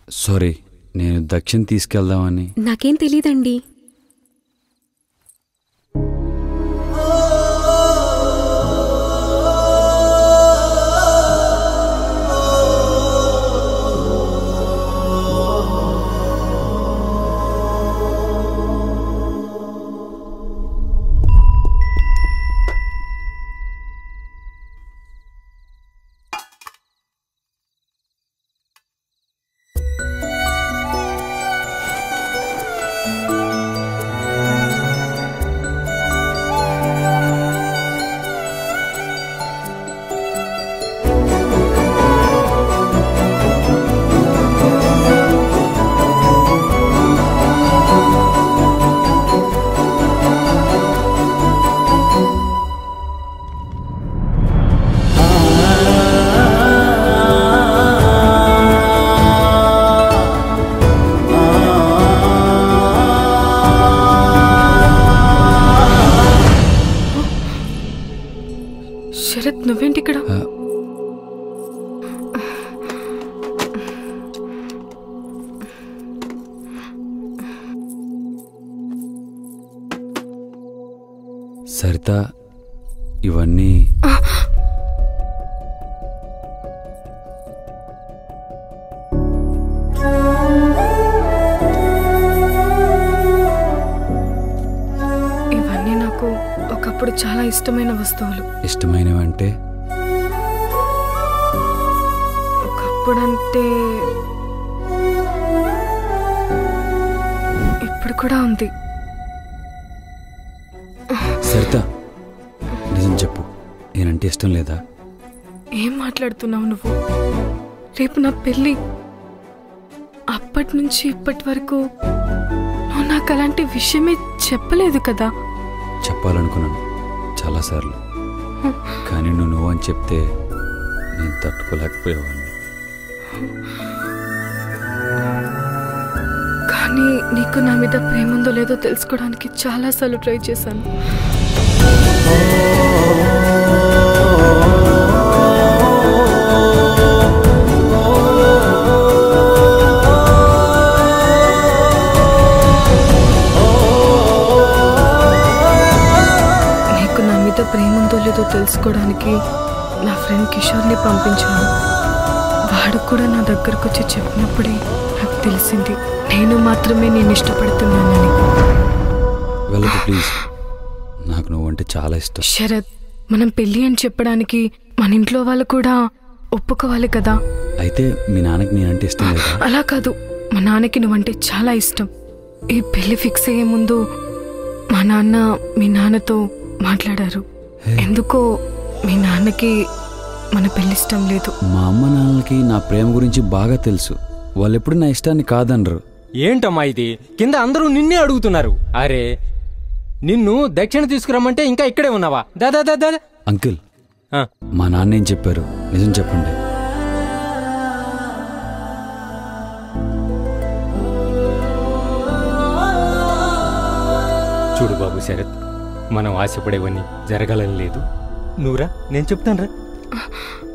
sorry నేను దక్షిణ తీసుకెళ్దామని నాకేం తెలీదండి శరత్ నువ్వేంటి ఇక్కడ ఆ, సరిత ఇవన్నీ ఇవన్నీ నాకు ఒకప్పుడు చాలా ఇష్టమైన వస్తువులు ఇష్టమైనవంటే ఒకప్పుడంటే ఇప్పుడు కూడా ఉంది సరిత నిజం చెప్పు నేనంటే ఇష్టం లేదా ఏం మాట్లాడుతున్నావు నువ్వు రేపు నా పెళ్ళి అప్పటి నుంచి ఇప్పటి వరకు నువ్వు నాకు అలాంటి విషయమే చెప్పలేదు కదా చెప్పాలనుకున్నాను చాలాసార్లు కానీ నువ్వు నువ్వు అని చెప్తే నేను తట్టుకోలేకపోయేవాడిని కానీ నీకు నా మీద ప్రేమ ఉందో లేదో తెలుసుకోవడానికి చాలాసార్లు ట్రై చేశాను నీకు నా మీద ప్రేమ ఉందో లేదో తెలుసుకోవడానికి నా ఫ్రెండ్ కిషోర్ని పంపించాను వాడు కూడా నా దగ్గరకు వచ్చి చెప్పినప్పుడే నాకు తెలిసింది నేను మాత్రమే నేను ఇష్టపడుతున్నానని వెళ్ళదు ప్లీజ్ నాకు నువ్వంటే చాలా ఇష్టం శరత్ మనం పెళ్ళి అని చెప్పడానికి మన ఇంట్లో వాళ్ళు కూడా ఒప్పుకోవాలి కదా అయితే మీ నాన్నకి నేనంటే ఇష్టం లేదా అలా కాదు మా నాన్నకి నువ్వంటే చాలా ఇష్టం ఈ పెళ్లి ఫిక్స్ అయ్యే ముందు మా నాన్న మీ నాన్నతో మాట్లాడారు ఎందుకో మీ నాన్నకి మన పెళ్లి ఇష్టం లేదు మా అమ్మ నాన్నలకి నా ప్రేమ గురించి బాగా తెలుసు వాళ్ళు ఎప్పుడు నా ఇష్టాన్ని కాదనరు ఏంటమ్మా ఇది కింద అందరూ నిన్నే అడుగుతున్నారు అరే నిన్ను దక్షిణ తీసుకురమ్మంటే ఇంకా ఇక్కడే ఉన్నావా దాదా దాదా అంకుల్ ఆ, మా నాన్న ఏం చెప్పారు నిజం చెప్పండి చూడు బాబు శరత్ మనం ఆశపడేవన్నీ జరగాలని లేదు నువ్వురా నేను చెప్తాను రా